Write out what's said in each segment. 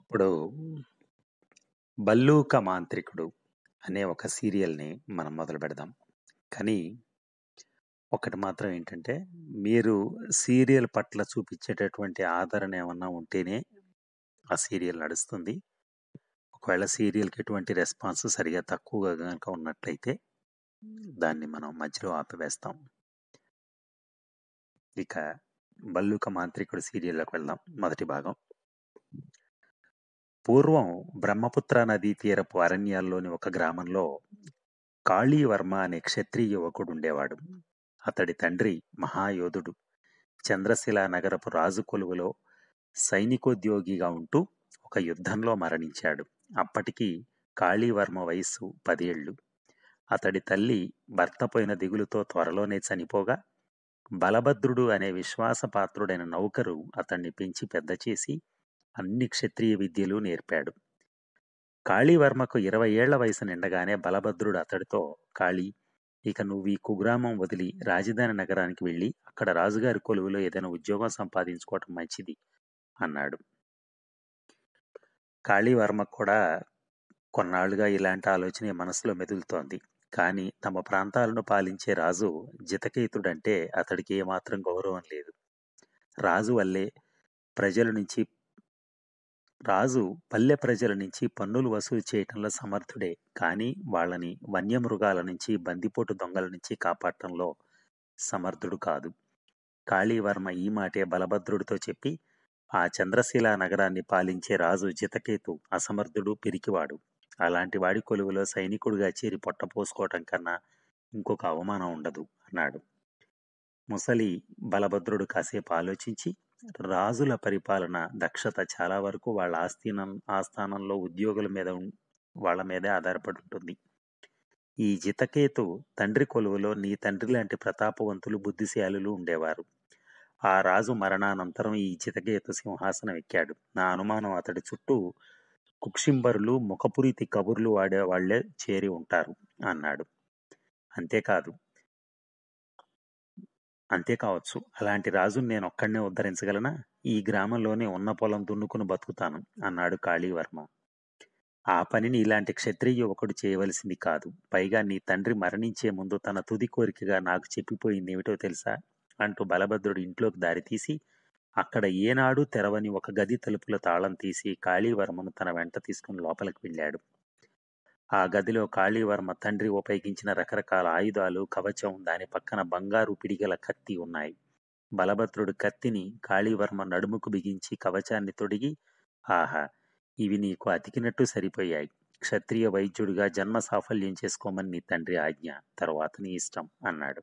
ఇప్పుడు 'భల్లూక మాంత్రికుడు' అనే ఒక సీరియల్‌ని మనం మొదలుపెడదాం. కానీ ఒకటి మాత్రం ఏంటంటే, మీరు సీరియల్ పట్ల చూపించేటటువంటి ఆదరణ ఏమన్నా ఉంటేనే ఆ సీరియల్ నడుస్తుంది. ఒకవేళ సీరియల్‌కి ఎటువంటి రెస్పాన్స్ సరిగ్గా తక్కువగా గనక ఉన్నట్లయితే దాన్ని మనం మధ్యలో ఆపివేస్తాం. ఇక 'భల్లూక మాంత్రికుడు' సీరియల్‌లోకి వెళ్దాం. మొదటి భాగం. పూర్వం బ్రహ్మపుత్ర నదీ తీరపు అరణ్యాల్లోని ఒక గ్రామంలో కాళీవర్మ అనే క్షత్రియ యువకుడుండేవాడు. అతడి తండ్రి మహాయోధుడు. చంద్రశిలా నగరపు రాజు కొలువులో సైనికోద్యోగిగా ఉంటూ ఒక యుద్ధంలో మరణించాడు. అప్పటికి కాళీవర్మ వయస్సు పదేళ్లు. అతడి తల్లి భర్త పోయిన దిగులుతో త్వరలోనే చనిపోగా, బలభద్రుడు అనే విశ్వాసపాత్రుడైన నౌకరు అతన్ని పెంచి పెద్దచేసి అన్ని క్షత్రియ విద్యలు నేర్పాడు. కాళీవర్మకు ఇరవై ఏళ్ల వయసు నిండగానే బలభద్రుడు అతడితో కాళీ ఇక నువ్వీ కుగ్రామం వదిలి రాజధాని నగరానికి వెళ్ళి అక్కడ రాజుగారి కొలువులో ఏదైనా ఉద్యోగం సంపాదించుకోవటం మంచిది అన్నాడు. కాళీవర్మకు కూడా కొన్నాళ్లుగా ఇలాంటి ఆలోచనే మనసులో మెదులుతోంది. కానీ తమ ప్రాంతాలను పాలించే రాజు జితకేతుడంటే అతడికి ఏమాత్రం గౌరవం లేదు. రాజు వల్లే ప్రజల నుంచి రాజు పల్లె ప్రజల నుంచి పన్నులు వసూలు చేయటంలో సమర్థుడే కానీ వాళ్ళని వన్యమృగాల నుంచి బందిపోటు దొంగల నుంచి కాపాడటంలో సమర్థుడు కాదు. కాళీవర్మ ఈ మాటే బలభద్రుడితో చెప్పి ఆ చంద్రశిలా నగరాన్ని పాలించే రాజు జితకేతు అసమర్థుడు, పిరికివాడు. అలాంటి వాడి కొలువులో సైనికుడిగా చేరి పొట్టపోసుకోవటం కన్నా ఇంకొక అవమానం ఉండదు అన్నాడు. ముసలి బలభద్రుడు కాసేపు ఆలోచించి రాజుల పరిపాలన దక్షత చాలా వరకు వాళ్ళ ఆస్థీనం ఆస్థానంలో ఉద్యోగుల మీద ఉం- వాళ్ళ మీదే ఆధారపడి ఉంటుంది. ఈ జితకేతు తండ్రి కొలువులో నీ తండ్రి లాంటి ప్రతాపవంతులు బుద్ధిశాలులు ఉండేవారు. ఆ రాజు మరణానంతరం ఈ జితకేతు సింహాసనం ఎక్కాడు. నా అనుమానం అతడి చుట్టూ కుక్షింబరులు ముఖపురీతి కబుర్లు వాడే వాళ్లే చేరి ఉంటారు అన్నాడు. అంతేకాదు అంతే కావచ్చు. అలాంటి రాజుని నేను ఒక్కడినే ఉద్ధరించగలనా? ఈ గ్రామంలోనే ఉన్న పొలం దున్నుకుని బతుకుతాను అన్నాడు కాళీవర్మ. ఆ పనిని ఇలాంటి క్షత్రియ యువకుడు చేయవలసింది కాదు. పైగా నీ తండ్రి మరణించే ముందు తన తుది కోరికగా నాకు చెప్పిపోయింది ఏమిటో తెలుసా? అంటూ బలభద్రుడు ఇంట్లోకి దారితీసి అక్కడ ఏనాడూ తెరవని ఒక గది తలుపుల తాళం తీసి కాళీవర్మను తన వెంట తీసుకుని లోపలికి వెళ్ళాడు. ఆ గదిలో కాళీవర్మ తండ్రి ఉపయోగించిన రకరకాల ఆయుధాలు, కవచం, దాని పక్కన బంగారు పిడిగల కత్తి ఉన్నాయి. బలభద్రుడు కత్తిని కాళీవర్మ నడుముకు బిగించి కవచాన్ని తొడిగి ఆహా ఇవి నీకు అతికినట్టు సరిపోయాయి. క్షత్రియ వైద్యుడిగా జన్మ సాఫల్యం చేసుకోమని నీ తండ్రి ఆజ్ఞ. తరువాత నీ ఇష్టం అన్నాడు.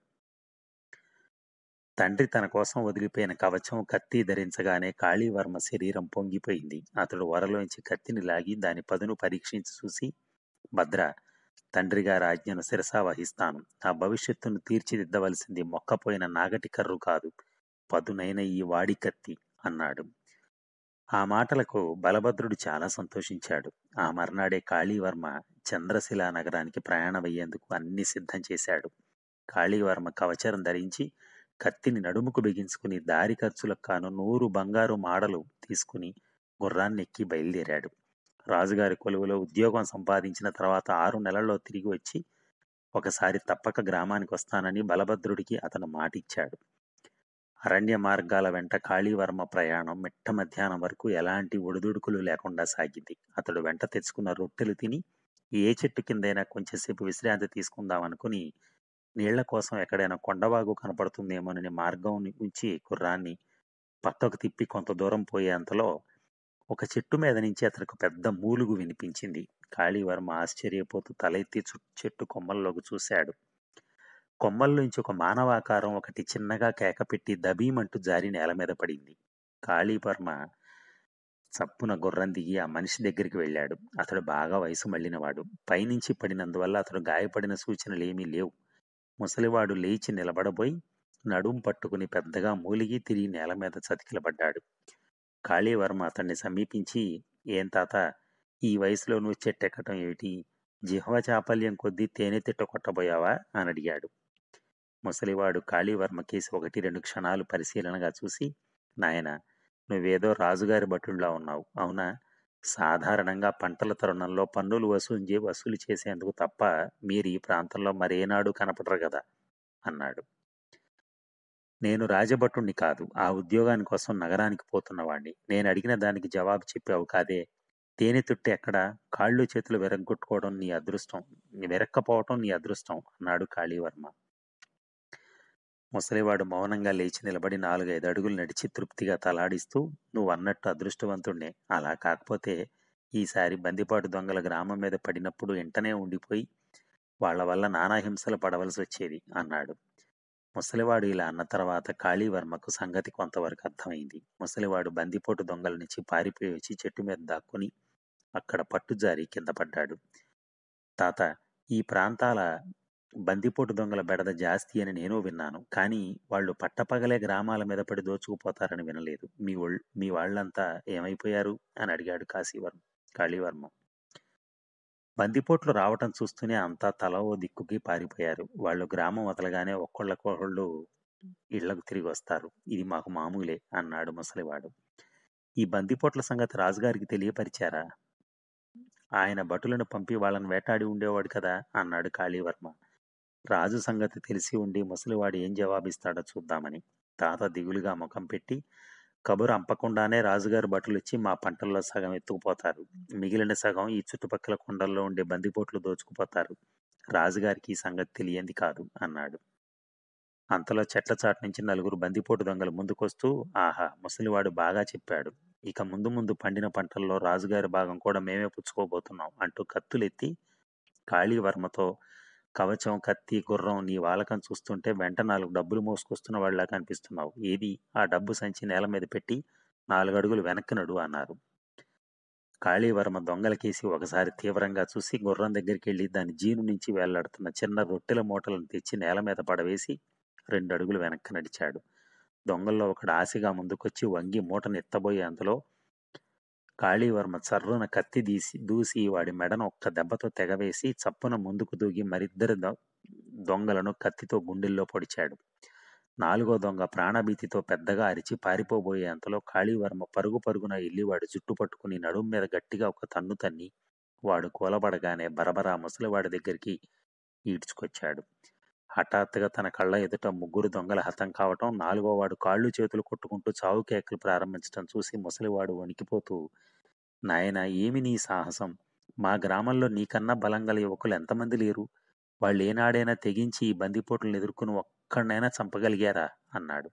తండ్రి తన కోసం వదిలిపోయిన కవచం, కత్తి ధరించగానే కాళీవర్మ శరీరం పొంగిపోయింది. అతడు వరలోంచి కత్తిని లాగి దాని పదును పరీక్షించి చూసి భద్ర తండ్రి గారి ఆజ్ఞను శిరసా వహిస్తాను. నా భవిష్యత్తును తీర్చిదిద్దవలసింది మొక్కపోయిన నాగటి కర్రు కాదు పదునైన ఈ వాడి కత్తి అన్నాడు. ఆ మాటలకు బలభద్రుడు చాలా సంతోషించాడు. ఆ మర్నాడే కాళీవర్మ చంద్రశిలా నగరానికి ప్రయాణమయ్యేందుకు అన్ని సిద్ధం చేశాడు. కాళీవర్మ కవచరం ధరించి కత్తిని నడుముకు బిగించుకుని దారి ఖర్చులకు కాను నూరు బంగారు మాడలు తీసుకుని గుర్రాన్నెక్కి బయలుదేరాడు. రాజుగారి కొలువులో ఉద్యోగం సంపాదించిన తర్వాత ఆరు నెలల్లో తిరిగి వచ్చి ఒకసారి తప్పక గ్రామానికి వస్తానని బలభద్రుడికి అతను మాటిచ్చాడు. అరణ్య మార్గాల వెంట కాళీవర్మ ప్రయాణం మిట్ట మధ్యాహ్నం వరకు ఎలాంటి ఒడిదుడుకులు లేకుండా సాగింది. అతడు వెంట తెచ్చుకున్న రొట్టెలు తిని ఏ చెట్టు కిందైనా కొంచెంసేపు విశ్రాంతి తీసుకుందామనుకుని నీళ్ల కోసం ఎక్కడైనా కొండవాగు కనపడుతుందేమోనని మార్గం ఉంచి గుర్రాన్ని పక్కకు తిప్పి కొంత దూరం పోయేంతలో ఒక చెట్టు మీద నుంచి అతనికి పెద్ద మూలుగు వినిపించింది. కాళీవర్మ ఆశ్చర్యపోతూ తల ఎత్తి చు- చెట్టు కొమ్మల్లోకి చూశాడు. కొమ్మల్లోంచి ఒక మానవాకారం ఒకటి చిన్నగా కేకపెట్టి దబీమంటూ జారి నేల మీద పడింది. కాళీవర్మ చప్పున గుర్రం దిగి ఆ మనిషి దగ్గరికి వెళ్ళాడు. అతడు బాగా వయసు మళ్ళినవాడు. పైనుంచి పడినందువల్ల అతడు గాయపడిన సూచనలేమీ లేవు. ముసలివాడు లేచి నిలబడబోయి నడుం పట్టుకుని పెద్దగా మూలిగి తిరిగి నేల మీద చతికిలబడ్డాడు. కాళీవర్మ అతన్ని సమీపించి ఏం తాత ఈ వయసులో నువ్వు చెట్టెక్కటం ఏమిటి? జిహ్వ చాపల్యం కొద్దీ తేనె తిట్ట కొట్టబోయావా? అని అడిగాడు. ముసలివాడు కాళీవర్మ కేసి ఒకటి రెండు క్షణాలు పరిశీలనగా చూసి నాయనా నువ్వేదో రాజుగారి భటుడిలా ఉన్నావు అవునా సాధారణంగా పంటల తరుణంలో పన్నులు వసూలు వసూలు చేసేందుకు తప్ప మీరు ఈ ప్రాంతంలో మరేనాడు కనపడరు కదా అన్నాడు నేను రాజభటుణ్ణి కాదు ఆ ఉద్యోగాని కోసం నగరానికి పోతున్నవాణ్ణి నేను అడిగిన దానికి జవాబు చెప్పావు కాదే తేనె తుట్టి ఎక్కడ కాళ్ళు చేతులు విరగ్గొట్టుకోవడం నీ అదృష్టం విరక్కపోవటం నీ అదృష్టం అన్నాడు కాళీవర్మ ముసలివాడు మౌనంగా లేచి నిలబడి నాలుగైదు అడుగులు నడిచి తృప్తిగా తలాడిస్తూ నువ్వు అన్నట్టు అదృష్టవంతుణ్ణే అలా కాకపోతే ఈసారి బందిపాటు దొంగల గ్రామం మీద పడినప్పుడు వెంటనే ఉండిపోయి వాళ్ళ వల్ల నానా హింసలు పడవలసి వచ్చేది అన్నాడు ముసలివాడు ఇలా అన్న తర్వాత కాళీవర్మకు సంగతి కొంతవరకు అర్థమైంది ముసలివాడు బందిపోటు దొంగల నుంచి పారిపోయి వచ్చి చెట్టు మీద దాక్కుని అక్కడ పట్టుజారి కింద పడ్డాడు తాత ఈ ప్రాంతాల బందిపోటు దొంగల బెడద జాస్తి అని నేను విన్నాను కానీ వాళ్ళు పట్టపగలే గ్రామాల మీద పడి దోచుకుపోతారని వినలేదు మీ ఒళ్ మీ వాళ్ళంతా ఏమైపోయారు అని అడిగాడు కాశీవర్మ కాళీవర్మ బందిపోట్లు రావటం చూస్తూనే అంతా తల ఓ దిక్కుకి పారిపోయారు వాళ్ళు గ్రామం వదలగానే ఒక్కొళ్ళకొకళ్ళు ఇళ్లకు తిరిగి వస్తారు ఇది మాకు మామూలే అన్నాడు ముసలివాడు ఈ బందిపోట్ల సంగతి రాజుగారికి తెలియపరిచారా ఆయన భటులను పంపి వాళ్ళని వేటాడి ఉండేవాడు కదా అన్నాడు కాళీవర్మ రాజు సంగతి తెలిసి ఉండి ముసలివాడు ఏం జవాబిస్తాడో చూద్దామని తాత దిగులుగా ముఖం పెట్టి కబురు అంపకుండానే రాజుగారు భటులు వచ్చి మా పంటల్లో సగం ఎత్తుకుపోతారు మిగిలిన సగం ఈ చుట్టుపక్కల కొండల్లో ఉండే బందిపోట్లు దోచుకుపోతారు రాజుగారికి ఈ సంగతి తెలియంది కాదు అన్నాడు అంతలో చెట్ల చాటు నుంచి నలుగురు బందిపోటు దొంగలు ముందుకొస్తూ ఆహా ముసలివాడు బాగా చెప్పాడు ఇక ముందు ముందు పండిన పంటల్లో రాజుగారి భాగం కూడా మేమే పుచ్చుకోబోతున్నాం అంటూ కత్తులెత్తి కాళీవర్మతో కవచం కత్తి గుర్రం నీ వాలకం చూస్తుంటే వెంట నాలుగు డబ్బులు మోసుకొస్తున్న వాళ్ళ కనిపిస్తున్నావు ఏది ఆ డబ్బు సంచి నేల మీద పెట్టి నాలుగు అడుగులు వెనక్కి నడు అన్నారు కాళీవర్మ దొంగలకేసి ఒకసారి తీవ్రంగా చూసి గుర్రం దగ్గరికి వెళ్ళి దాని జీను నుంచి వేలాడుతున్న చిన్న రొట్టెల మూటలను తెచ్చి నేల మీద పడవేసి రెండు అడుగులు వెనక్కి నడిచాడు దొంగల్లో ఒకడు ఆశగా ముందుకొచ్చి వంగి మూటను ఎత్తబోయే అంతలో కాళీవర్మ చర్రున కత్తి తీసి దూసి వాడి మెడను ఒక్క దెబ్బతో తెగవేసి చప్పున ముందుకు దూగి మరిద్దరు దొ- దొంగలను కత్తితో గుండెల్లో పొడిచాడు నాలుగో దొంగ ప్రాణభీతితో పెద్దగా అరిచి పారిపోబోయే అంతలో కాళీవర్మ పరుగు పరుగున వెళ్ళి వాడి జుట్టు పట్టుకుని నడుం మీద గట్టిగా ఒక తన్ను తన్ని వాడు కూలబడగానే బరబరా ముసలివాడి దగ్గరికి ఈడ్చుకొచ్చాడు హఠాత్తుగా తన కళ్ళ ఎదుట ముగ్గురు దొంగల హతం కావటం నాలుగో వాడు కాళ్ళు చేతులు కొట్టుకుంటూ చావు కేకలు ప్రారంభించడం చూసి ముసలివాడు వణికిపోతూ నాయనా ఏమి నీ సాహసం మా గ్రామంలో నీకన్నా బలం గల యువకులు ఎంతమంది లేరు వాళ్ళు ఏనాడైనా తెగించి ఈ బందిపోట్లను ఎదుర్కొని ఒక్కడినైనా చంపగలిగారా అన్నాడు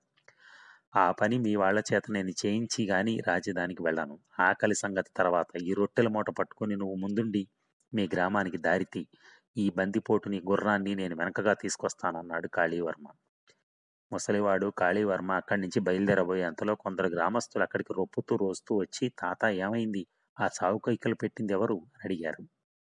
ఆ పని మీ వాళ్ళ చేత నేను చేయించి గాని రాజధానికి వెళ్ళాను ఆకలి సంగతి తర్వాత ఈ రొట్టెల మూట పట్టుకుని నువ్వు ముందుండి మీ గ్రామానికి దారితీ ఈ బందిపోటుని గుర్రాన్ని నేను వెనకగా తీసుకొస్తానన్నాడు కాళీవర్మ ముసలివాడు కాళీవర్మ అక్కడి నుంచి బయలుదేరబోయే అంతలో కొందరు గ్రామస్తులు అక్కడికి రొప్పుతూ రోస్తూ వచ్చి తాత ఏమైంది ఆ చావు కైకలు పెట్టింది ఎవరు అని అడిగారు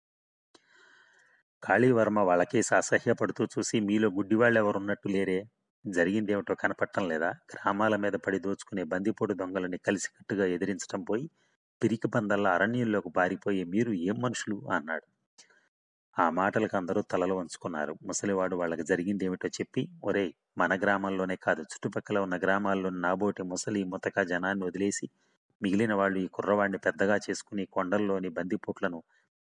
కాళీవర్మ వాళ్ళకేసి అసహ్యపడుతూ చూసి మీలో గుడ్డివాళ్ళు ఎవరున్నట్టు లేరే జరిగిందేమిటో కనపట్టం లేదా గ్రామాల మీద పడి దోచుకునే బందిపోటు దొంగలని కలిసికట్టుగా ఎదిరించడం పోయి పిరికి పందల్లా అరణ్యంలోకి పారిపోయే మీరు ఏం మనుషులు అన్నాడు ఆ మాటలకు అందరూ తలలు వంచుకున్నారు ముసలివాడు వాళ్ళకి జరిగిందేమిటో చెప్పి ఒరేయ్ మన గ్రామంలోనే కాదు చుట్టుపక్కల ఉన్న గ్రామాల్లోని నాబోటి ముసలి ముతక జనాన్ని వదిలేసి మిగిలిన వాళ్ళు ఈ కుర్రవాడిని పెద్దగా చేసుకుని కొండల్లోని బందిపోట్లను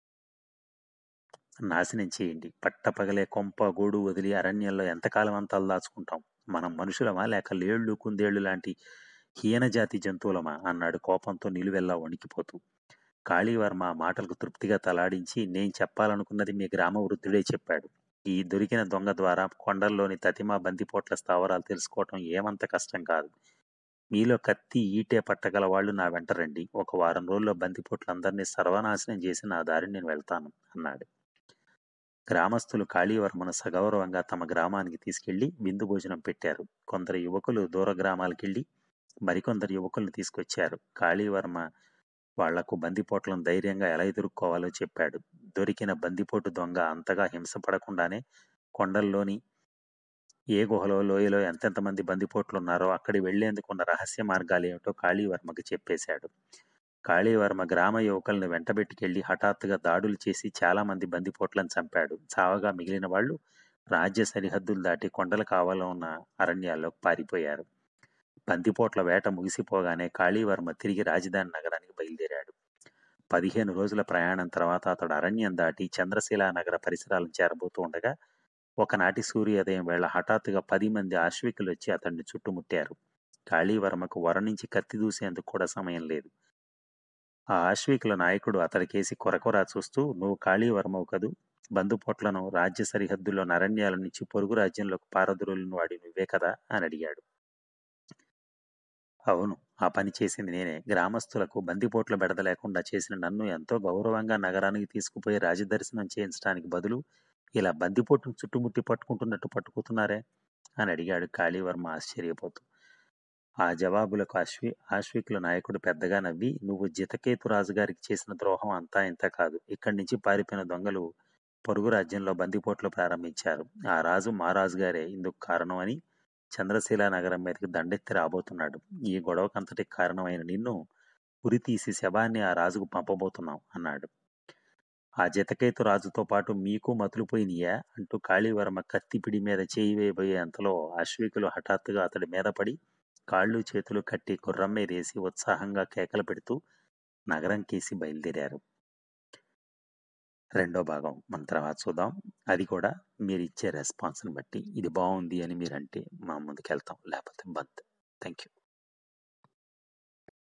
నాశనం చేయండి పట్టపగలే కొంప గూడు వదిలి అరణ్యంలో ఎంతకాలం అంతా దాచుకుంటాం మనం మనుషులమా లేక లేళ్లు కుందేళ్లు లాంటి హీనజాతి జంతువులమా అన్నాడు కోపంతో నిలువెల్లా వణికిపోతూ కాళీవర్మ ఆ మాటలకు తృప్తిగా తలాడించి నేను చెప్పాలనుకున్నది మీ గ్రామ వృద్ధుడే చెప్పాడు ఈ దొరికిన దొంగ ద్వారా కొండల్లోని తతిమా బందిపోట్ల స్థావరాలు తెలుసుకోవటం ఏమంత కష్టం కాదు మీలో కత్తి ఈటే పట్టగల వాళ్ళు నా వెంట రండి ఒక వారం రోజుల్లో బందిపోట్లందరినీ సర్వనాశనం చేసి నా దారిని నేను వెళ్తాను అన్నాడు గ్రామస్తులు కాళీవర్మను సగౌరవంగా తమ గ్రామానికి తీసుకెళ్లి విందు భోజనం పెట్టారు కొందరు యువకులు దూర గ్రామాలకెళ్లి మరికొందరు యువకులను తీసుకొచ్చారు కాళీవర్మ వాళ్లకు బందిపోట్లను ధైర్యంగా ఎలా ఎదుర్కోవాలో చెప్పాడు దొరికిన బందిపోటు దొంగ అంతగా హింసపడకుండానే కొండల్లోని ఏ గుహలో లోయలో ఎంతెంతమంది బందిపోట్లు ఉన్నారో అక్కడి వెళ్లేందుకు ఉన్న రహస్య మార్గాలు ఏమిటో కాళీవర్మకి చెప్పేశాడు కాళీవర్మ గ్రామ యువకులను వెంటబెట్టుకెళ్లి హఠాత్తుగా దాడులు చేసి చాలా మంది బందిపోట్లను చంపాడు చావగా మిగిలిన వాళ్ళు రాజ్య సరిహద్దులు దాటి కొండల కావలో ఉన్న అరణ్యాల్లోకి పారిపోయారు బందిపోట్ల వేట ముగిసిపోగానే కాళీవర్మ తిరిగి రాజధాని నగరానికి బయలుదేరాడు పదిహేను రోజుల ప్రయాణం తర్వాత అతడు అరణ్యం దాటి చంద్రశిలా నగర పరిసరాలను చేరబోతూ ఉండగా ఒకనాటి సూర్యోదయం వేళ హఠాత్తుగా పది మంది ఆశ్వికులు వచ్చి అతన్ని చుట్టుముట్టారు కాళీవర్మకు వర నుంచి కత్తి దూసేందుకు కూడా సమయం లేదు ఆ ఆశ్వికుల నాయకుడు అతడికేసి కొరకొరా చూస్తూ నువ్వు కాళీవర్మవు కదూ బందుపోట్లను రాజ్య సరిహద్దుల్లో అరణ్యాల నుంచి పొరుగు రాజ్యంలోకి పారదురులిన వాడి నువ్వే కదా అని అడిగాడు అవును ఆ పని చేసింది నేనే గ్రామస్తులకు బందిపోట్ల బెడద లేకుండా చేసిన నన్ను ఎంతో గౌరవంగా నగరానికి తీసుకుపోయి రాజదర్శనం చేయించడానికి బదులు ఇలా బందిపోటును చుట్టుముట్టి పట్టుకుంటున్నట్టు పట్టుకుతున్నారే అని అడిగాడు కాళీవర్మ ఆశ్చర్యపోతూ ఆ జవాబులకు అశ్వి ఆశ్వికుల నాయకుడు పెద్దగా నవ్వి నువ్వు జితకేతు రాజుగారికి చేసిన ద్రోహం అంతా ఇంత కాదు ఇక్కడి నుంచి పారిపోయిన దొంగలు పొరుగు రాజ్యంలో బందిపోట్లు ప్రారంభించారు ఆ రాజు మా రాజుగారే ఇందుకు కారణం అని చంద్రశీల నగరం మీదకి దండెత్తి రాబోతున్నాడు ఈ గొడవకంతటికి కారణమైన నిన్ను ఉరి తీసి శవాన్ని ఆ రాజుకు పంపబోతున్నాం అన్నాడు ఆ జతకేతు రాజుతో పాటు మీకు మతులుపోయినయా అంటూ కాళీవర్మ కత్తిపిడి మీద చేయి వేయబోయే అంతలో అశ్వికులు హఠాత్తుగా అతడి మీద పడి కాళ్ళు చేతులు కట్టి గుర్రం మీదేసి ఉత్సాహంగా కేకలు పెడుతూ నగరం కేసి బయలుదేరారు రెండో భాగం మన తర్వాత చూద్దాం అది కూడా మీరు ఇచ్చే రెస్పాన్స్ని బట్టి ఇది బాగుంది అని మీరు అంటే మా ముందుకు వెళ్తాం లేకపోతే బంద్ థ్యాంక్ యూ